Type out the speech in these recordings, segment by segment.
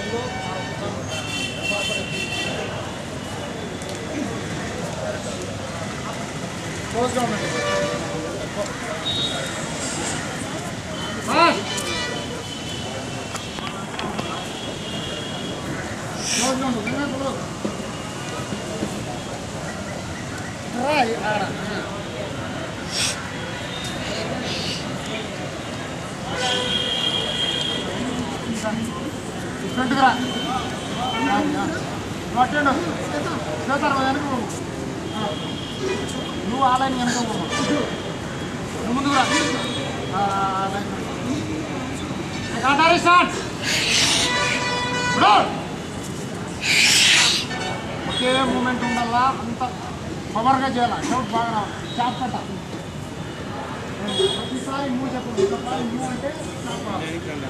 క్లోజ్గా ఉండండి బాస్ క్లోజ్గా ఉండు ఇంకా క్లోజ్ రా ఆడ ఫ్రంట్కి రా అట్టండు శ్వేతారు వెనక పోవు. నువ్వు ఆ లైన్ వెనక పోవు. నువ్వు ముందుకు రా ఆ, ఆ లైన్ కాటారి స్టార్ట్ ఇప్పుడు ఒకే మూమెంట్ ఉండాలా అంత పవర్గా చేయాలి షౌట్ బాగా రావాలి చాప్ కట్ట ప్రతిసారి మూవ్ చెప్పండి ఒకసారి మూవ్ అంటే చాప్ రావాలి.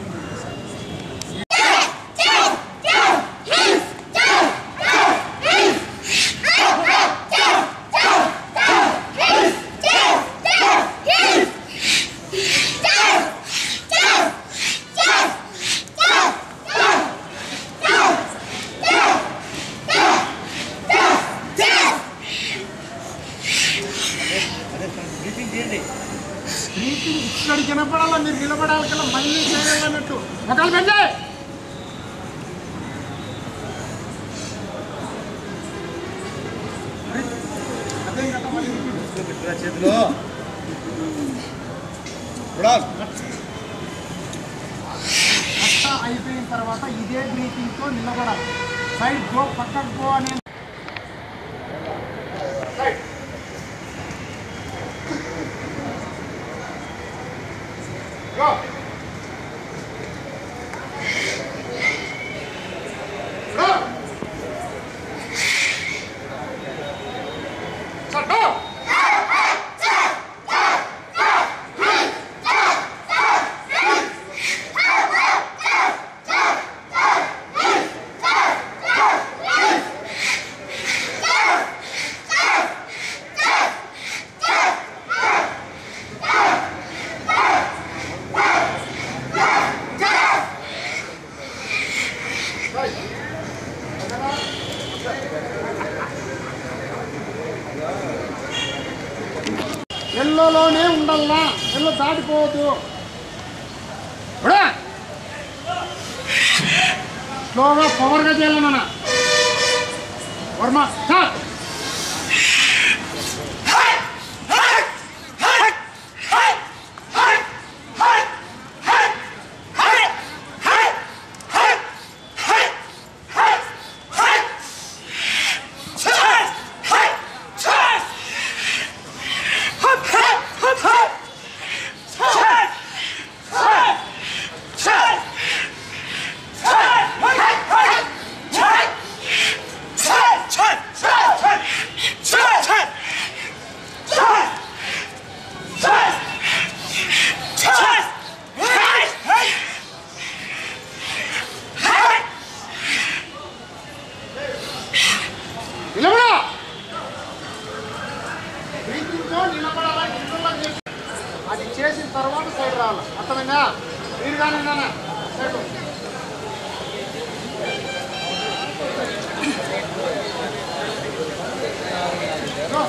బ్రీతింగ్ ఇక్కడ వినపడాలా మీరు నిలబడాలి కల్లా మళ్ళీ చేయాలన్నట్టు ఒకళ్ళు పెంచే అదే ఇంకా మళ్ళీ repeat. చేతిలో ఉడాల్ అంతా అయిపోయిన తర్వాత ఇదే బ్రీతింగ్తో నిలబడాలి సైడ్ గో పక్కకు గో అనే side go go sir go ఎల్లోలోనే ఉండాలా ఎల్లో దాటిపోవద్దు ఇప్పుడా? స్లోగా పవర్గా చేయాలన్నా వర్మ స్టార్ట్ నిలబడా బ్రీతింగ్తో నిలబడాలా నిలబడాలా చేసి- అది చేసిన తర్వాత సైడ్ రావాలి అర్థమైందా మీరు కానీ నాన్న సైడ్ గో.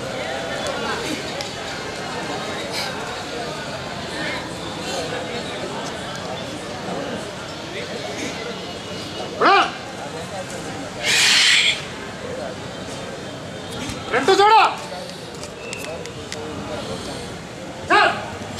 ఇప్పుడు రెండు చూడు చాలు.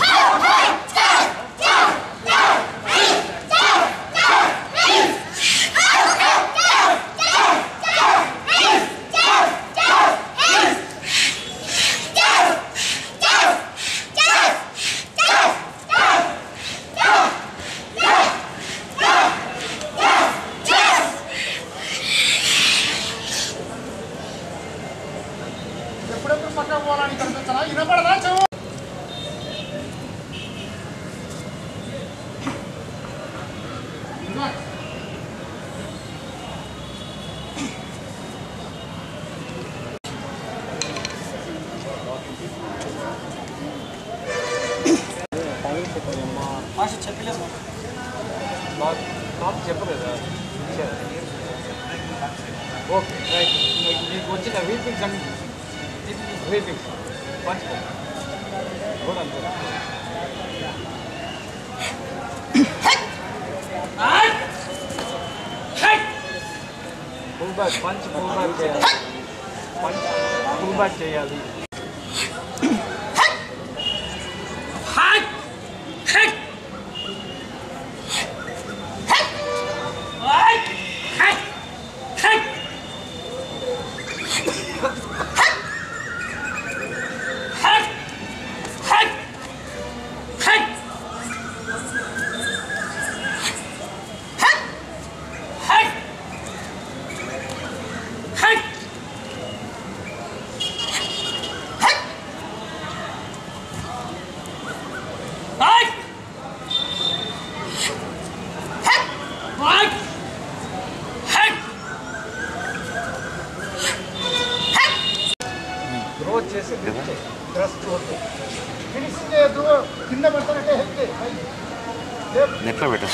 ఎప్పుడెప్పుడు పక్కన పోవాలని కనిపించాలా వినపడదా చెవు ఇంకా. భాష చెప్పలేము టాప్ చెప్పలేదా ఇచ్చారా? ఓకే రైట్ మీకు- మీకు వచ్చిన వీపింగ్స్ అండ్ వీపింగ్స్ పంచుకో కూడా అంతే full back punch full back చేయాలి పంచ్ ఫుల్ బ్యాక్ చేయాలి గ్రోత్ చేసి లిఫ్ట్ చేయి థ్రస్ట్ వద్దు ఫినిషింగ్ చేయొద్దు కింద పడతానంటే హెల్ప్ చేయి పైకి. లేపు. నెట్లో పెట్ట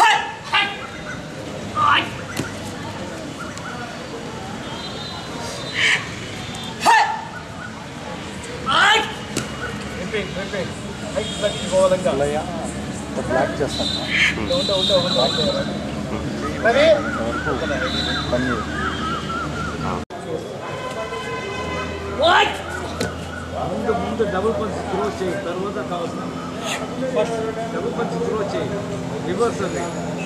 రిపీట్ రిపీట్ హైట్ తగ్గించుకోవాలంగా బ్లాక్ చేస్తాను ఉంటే ఉంటే ఉంటే రవి పని ముందు ముందు డబుల్ పంచ్ త్రో చేయి తర్వాత కావాల్సిన ఫస్ట్ డబుల్ పంచ్ త్రో చేయి రివర్స్ అది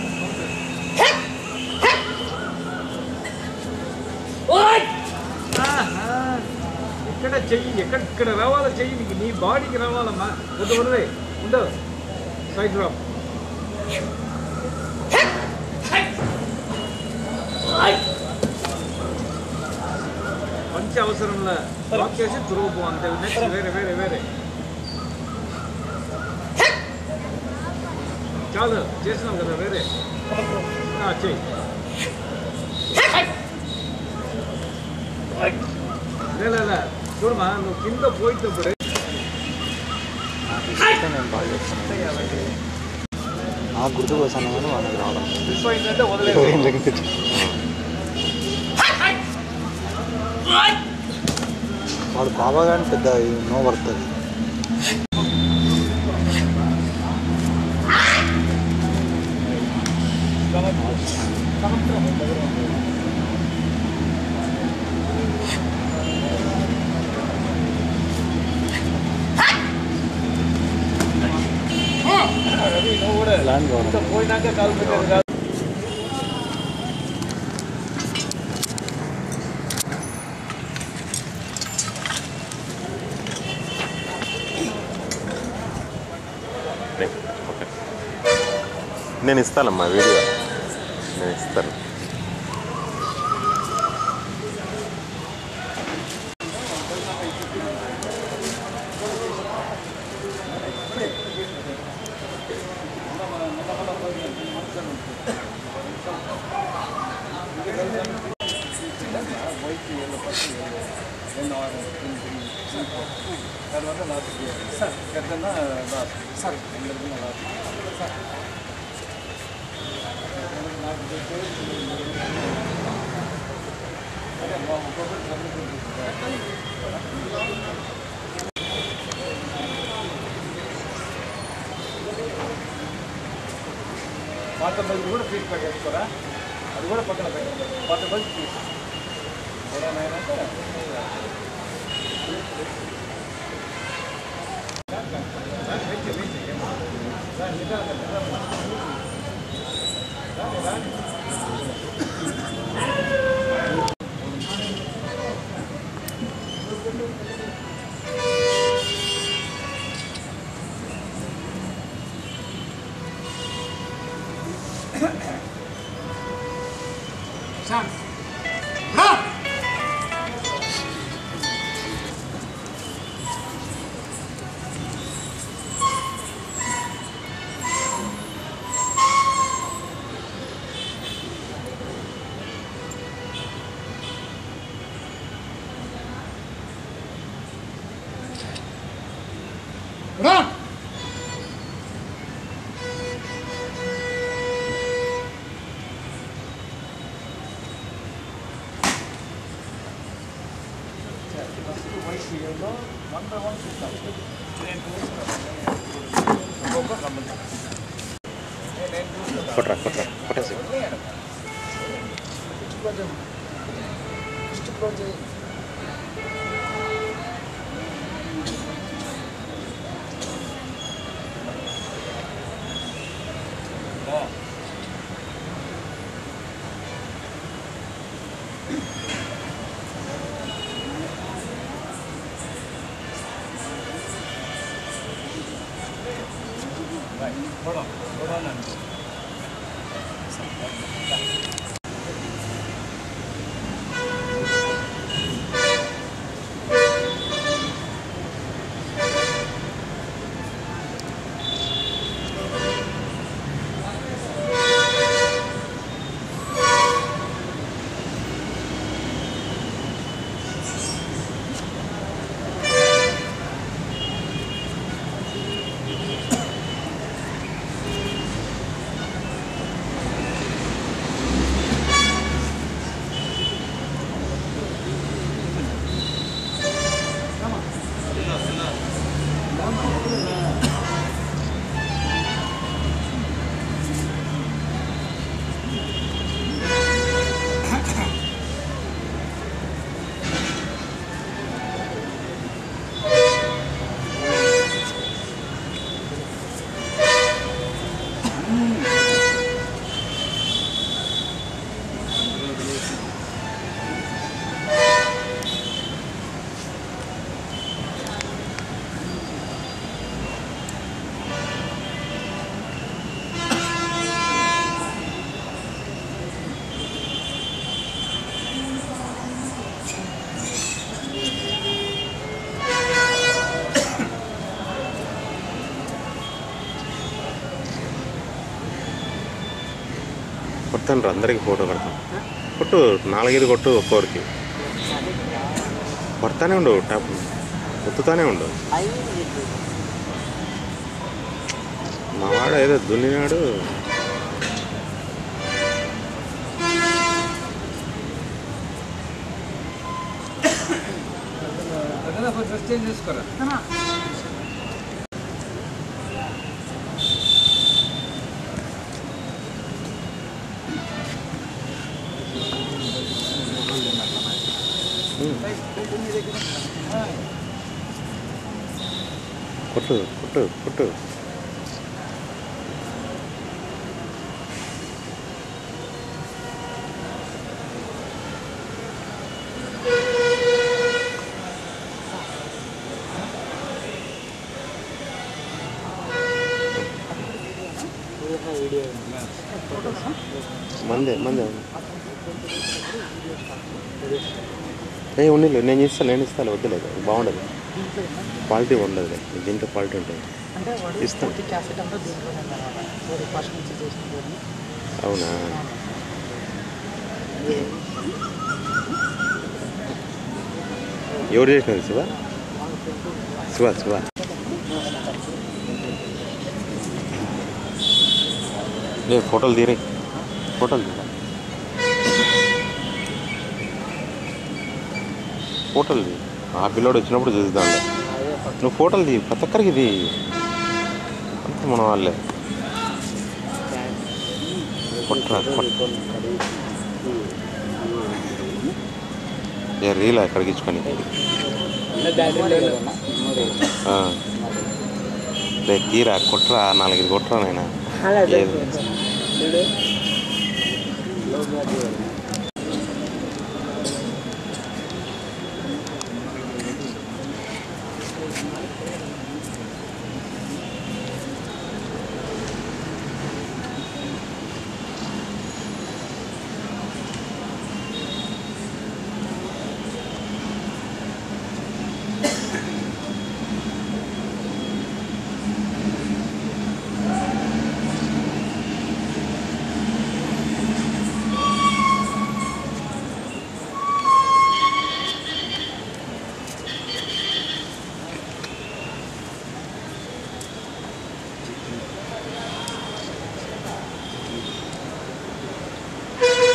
ఆహా. ఇక్కడ చెయ్యి ఎక్కడ ఇక్కడ రావాలా చెయ్యి నీకు నీ బాడీకి రావాలమ్మా వద్దు వదిలే ఉండవు సైడ్ డ్రాప్ మంచి అవసరంలా లాక్ చేసి తురుగు అంతే నెక్స్ట్ వేరే వేరే వేరే చాలు చేసినావు కదా వేరే ఆ, చెయ్యి లే, లే, లే. చూడమా నువ్వు కింద పోయినప్పుడు నేను బాగా చేస్తాను ఆ గుర్తుకొస్తాను కానీ వాళ్ళకి రావడం స్లిప్ అయిందంటే వదిలేదు ఏం జరిగింది వాడు బాబా కానీ పెద్ద నో పడుతుంది రవి నువ్వు కూడా ప్లాన్ ఇంత కావాలి పోయినాక కాలు పెట్టేది కాదు ఓకే నేను ఇస్తానమ్మా వీడియో నేను ఇస్తాను పాత బల్బు కూడా ఫీజ్ పెట్టేసుకోరా అది కూడా పక్కన పెట్టండి పాత బల్బు ఫీజ్ అయినాక శాంత్. రా. రా. ఏరియాలో వన్ బై వన్ చూస్తాను నేను చూస్తున్నాను ఒక్కొక్క గమనించాను నేను చూస్తున్నాను కొట్రా కొట్రా కొట్టేసి Hold on, hold on and కొడతాను రా అందరికి ఫోటో కొడతాను కొట్టు నాలుగైదు కొట్టు ఒక్కొక్కరికి కొడతానే ఉండు టాప్ ఒత్తుతానే ఉండు మా వాడు ఏదో దున్నినాడు అదే డ్రెస్ చేంజ్ చేసుకోరా కొట్టు కొట్టు కొట్టు మందే మందే ఏ ఉండలే నేను ఇస్తాను నేను ఇస్తాను వద్దులేదు బాగుండదు క్వాలిటీ ఉండదు దీంట్లో క్వాలిటీ ఉంటుంది అంటే వాడు ఇస్తాం. పూర్తి క్యాసెట్ అంతా దీంట్లోనే అనమాట వాడు ఫస్ట్ నుంచి చేసిన పోయి అవునా ఎవరు చేసినారు శివ శివ శివ లే ఫోటోలు తీరే ఫోటోలు తీరా ఫోటోలు తీ ఆ పిల్లోడు వచ్చినప్పుడు చూద్దాం నువ్వు ఫోటోలు తీ ప్రతి ఒక్కరికి ఇది అంతా మన వాళ్ళే కొట్రా కొట్రా ఏ రీలా ఎక్కడికి ఇచ్చుకొని రే తీరా కొట్రా నాలుగైదు కొట్రా నాయన ఏది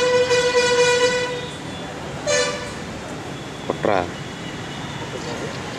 కొట్రా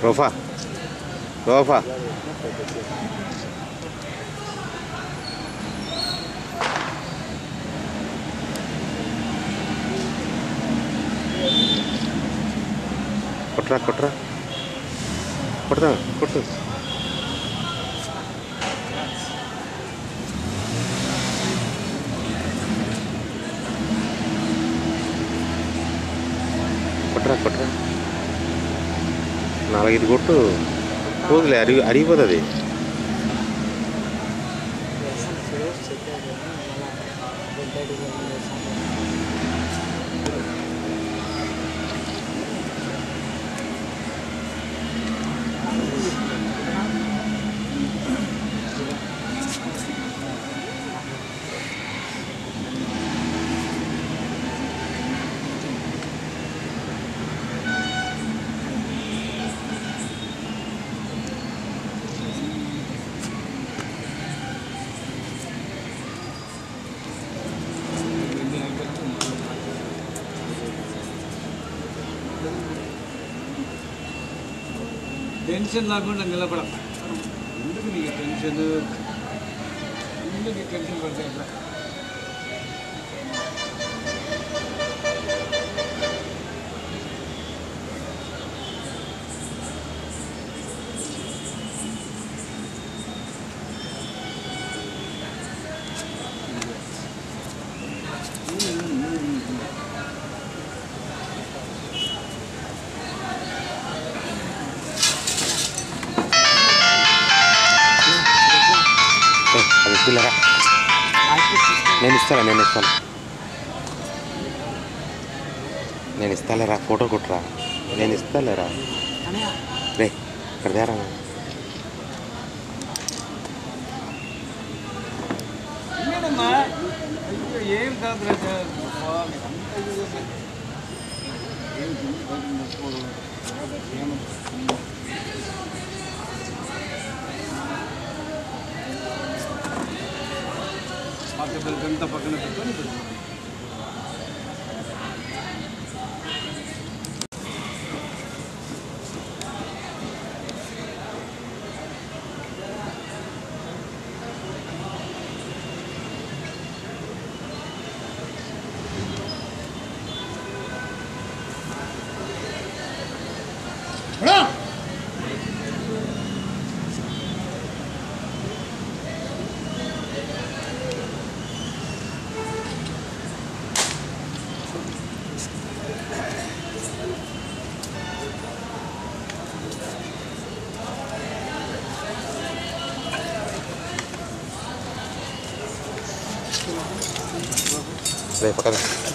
రోఫా రోఫా కొట్రా కొట్రా కొడతా కొట్టు కొట్రా కొట్రా నాలుగైదు కొట్టు పోదులే అరిగి అరిగిపోతుంది వేసాను సురేష్ చెప్పాడు మళ్ళీ బెడ్డెడ్ వేసాను టెన్షన్ లేకుండా నిలబడ ఎందుకు నీకు టెన్షన్ ఎందుకు టెన్షన్ పడితే ఎట్లా ఏ, అది ఇద్దులేరా నేను ఇస్తాను నేను ఇస్తాను నేను ఇస్తాలేరా ఫోటో కొట్టురా నేను ఇస్తాలేరా రే ఇక్కడ దేరా ఏంటమ్మా అయ్యో ఏం కాదు రాజా అబ్బా, మీకు అంత ఇదిగా ఉంది. ఏం తిని బయట మర్చిపోవడం. ఏమో. పాత బిల్కంతా పక్కన పెట్టుకొని పెట్టుకోండి. రే పక్కన